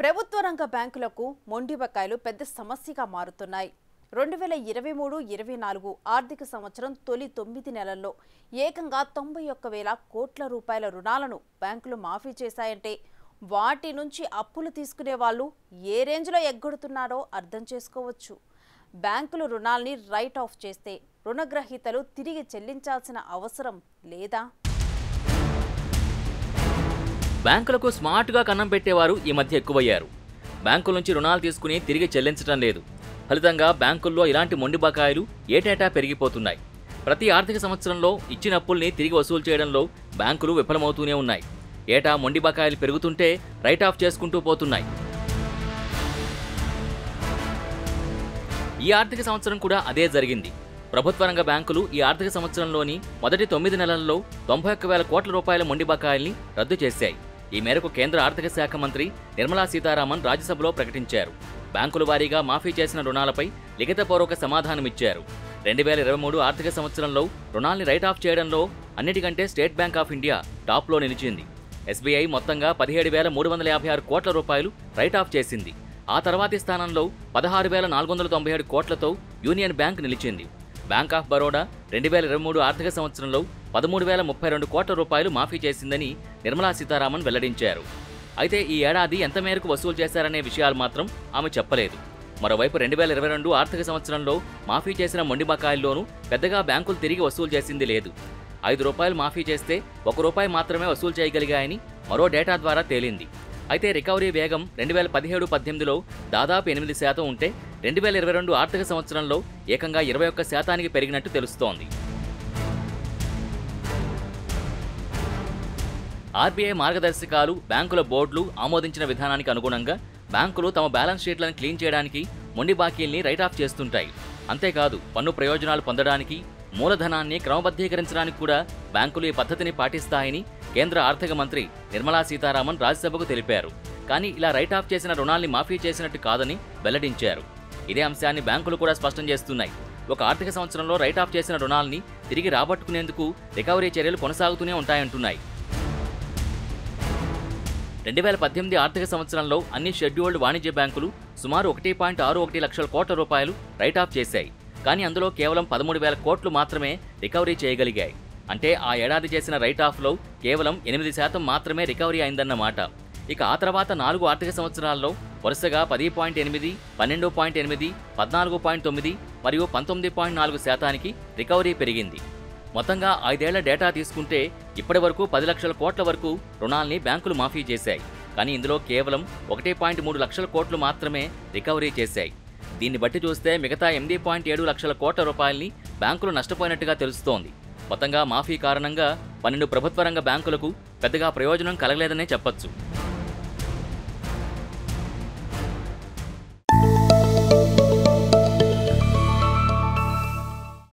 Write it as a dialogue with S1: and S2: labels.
S1: ప్రభుత్వ రంగ బ్యాంకులకు మొండి బకాయిలు పెద్ద సమస్యగా మారుతున్నాయి రెండు వేల ఇరవై మూడు ఇరవై నాలుగు ఆర్థిక సంవత్సరం తొలి తొమ్మిది నెలల్లో ఏకంగా తొంభై ఒక్క వేల కోట్ల రూపాయల రుణాలను బ్యాంకులు మాఫీ చేశాయంటే వాటి నుంచి అప్పులు తీసుకునే వాళ్ళు ఏ రేంజ్లో ఎగ్గొడుతున్నారో అర్థం చేసుకోవచ్చు బ్యాంకులు రుణాల్ని రైట్ ఆఫ్ చేస్తే రుణగ్రహీతలు తిరిగి చెల్లించాల్సిన అవసరం లేదా
S2: బ్యాంకులకు స్మార్ట్గా కన్నం పెట్టేవారు ఈ మధ్య ఎక్కువయ్యారు బ్యాంకుల నుంచి రుణాలు తీసుకుని తిరిగి చెల్లించడం లేదు ఫలితంగా బ్యాంకుల్లో ఇలాంటి మొండి బకాయిలు ఏటేటా పెరిగిపోతున్నాయి ప్రతి ఆర్థిక సంవత్సరంలో ఇచ్చిన అప్పుల్ని తిరిగి వసూలు చేయడంలో బ్యాంకులు విఫలమవుతూనే ఉన్నాయి ఏటా మొండి బకాయిలు పెరుగుతుంటే రైట్ ఆఫ్ చేసుకుంటూ పోతున్నాయి ఈ ఆర్థిక సంవత్సరం కూడా అదే జరిగింది ప్రభుత్వ రంగ బ్యాంకులు ఈ ఆర్థిక సంవత్సరంలోని మొదటి తొమ్మిది నెలల్లో తొంభై ఒక్క వేల కోట్ల రూపాయల మొండి బకాయిల్ని రద్దు చేశాయి ఈ మేరకు కేంద్ర ఆర్థిక శాఖ మంత్రి నిర్మలా సీతారామన్ రాజ్యసభలో ప్రకటించారు బ్యాంకుల వారీగా మాఫీ చేసిన రుణాలపై లిఖితపూర్వక సమాధానమిచ్చారు రెండు వేల ఇరవై మూడు ఆర్థిక సంవత్సరంలో రుణాల్ని రైట్ ఆఫ్ చేయడంలో అన్నిటికంటే స్టేట్ బ్యాంక్ ఆఫ్ ఇండియా టాప్లో నిలిచింది ఎస్బీఐ మొత్తంగా పదిహేడు వేల మూడు వందల యాభై ఆరు కోట్ల రూపాయలు రైట్ ఆఫ్ చేసింది ఆ తర్వాతి స్థానంలో పదహారు వేల నాలుగు వందల తొంభై ఏడు కోట్లతో యూనియన్ బ్యాంక్ నిలిచింది బ్యాంక్ ఆఫ్ బరోడా రెండు వేల ఇరవై మూడు ఆర్థిక సంవత్సరంలో పదమూడు వేల ముప్పై రెండు కోట్ల రూపాయలు మాఫీ చేసిందని నిర్మలా సీతారామన్ వెల్లడించారు అయితే ఈ ఏడాది ఎంత మేరకు వసూలు చేశారనే విషయాలు మాత్రం ఆమె చెప్పలేదు మరోవైపు రెండు వేల ఇరవై రెండు ఆర్థిక సంవత్సరంలో మాఫీ చేసిన మొండి బకాయిల్లోనూ పెద్దగా బ్యాంకులు తిరిగి వసూలు చేసింది లేదు ఐదు రూపాయలు మాఫీ చేస్తే ఒక రూపాయి మాత్రమే వసూలు చేయగలిగాయని మరో డేటా ద్వారా తేలింది అయితే రికవరీ వేగం రెండు వేల పదిహేడు పద్దెనిమిదిలో దాదాపు ఎనిమిది శాతం ఉంటే రెండు వేల ఇరవై రెండు ఆర్థిక సంవత్సరంలో ఏకంగా ఇరవై ఒక్క శాతానికి పెరిగినట్టు తెలుస్తోంది ఆర్బీఐ మార్గదర్శకాలు బ్యాంకుల బోర్డులు ఆమోదించిన విధానానికి అనుగుణంగా బ్యాంకులు తమ బ్యాలెన్స్ షీట్లను క్లీన్ చేయడానికి మొండి బాకీల్ని రైట్ ఆఫ్ చేస్తుంటాయి అంతేకాదు పన్ను ప్రయోజనాలు పొందడానికి మూలధనాన్ని క్రమబద్ధీకరించడానికి కూడా బ్యాంకులు ఈ పద్ధతిని పాటిస్తాయని కేంద్ర ఆర్థిక మంత్రి నిర్మలా సీతారామన్ రాజ్యసభకు తెలిపారు కానీ ఇలా రైట్ ఆఫ్ చేసిన రుణాల్ని మాఫీ చేసినట్టు కాదని వెల్లడించారు ఇదే అంశాన్ని బ్యాంకులు కూడా స్పష్టం చేస్తున్నాయి ఒక ఆర్థిక సంవత్సరంలో రైట్ ఆఫ్ చేసిన రుణాల్ని తిరిగి రాబట్టుకునేందుకు రికవరీ చర్యలు కొనసాగుతూనే ఉంటాయంటున్నాయి రెండు వేల పద్దెనిమిది ఆర్థిక సంవత్సరంలో అన్ని షెడ్యూల్డ్ వాణిజ్య బ్యాంకులు సుమారు ఒకటి పాయింట్ ఆరు ఒకటి లక్షల కోట్ల రూపాయలు రైట్ ఆఫ్ చేశాయి కానీ అందులో కేవలం పదమూడు వేల కోట్లు మాత్రమే రికవరీ చేయగలిగాయి అంటే ఆ ఏడాది చేసిన రైట్ ఆఫ్లో కేవలం ఎనిమిది శాతం మాత్రమే రికవరీ అయిందన్నమాట ఇక ఆ తర్వాత నాలుగు ఆర్థిక సంవత్సరాల్లో వరుసగా పది పాయింట్ ఎనిమిది పన్నెండు పాయింట్ ఎనిమిది పద్నాలుగు పాయింట్ తొమ్మిది మరియు పంతొమ్మిది పాయింట్ నాలుగు శాతానికి రికవరీ పెరిగింది మొత్తంగా ఐదేళ్ల డేటా తీసుకుంటే ఇప్పటి వరకు పది లక్షల కోట్ల వరకు రుణాల్ని బ్యాంకులు మాఫీ చేశాయి కానీ ఇందులో కేవలం ఒకటి పాయింట్ మూడు లక్షల కోట్లు మాత్రమే రికవరీ చేశాయి దీన్ని బట్టి చూస్తే మిగతా ఎనిమిది పాయింట్ ఏడు లక్షల కోట్ల రూపాయల్ని బ్యాంకులు నష్టపోయినట్టుగా తెలుస్తోంది మొత్తంగా మాఫీ కారణంగా పన్నెండు ప్రభుత్వ రంగ బ్యాంకులకు పెద్దగా ప్రయోజనం కలగలేదనే చెప్పొచ్చు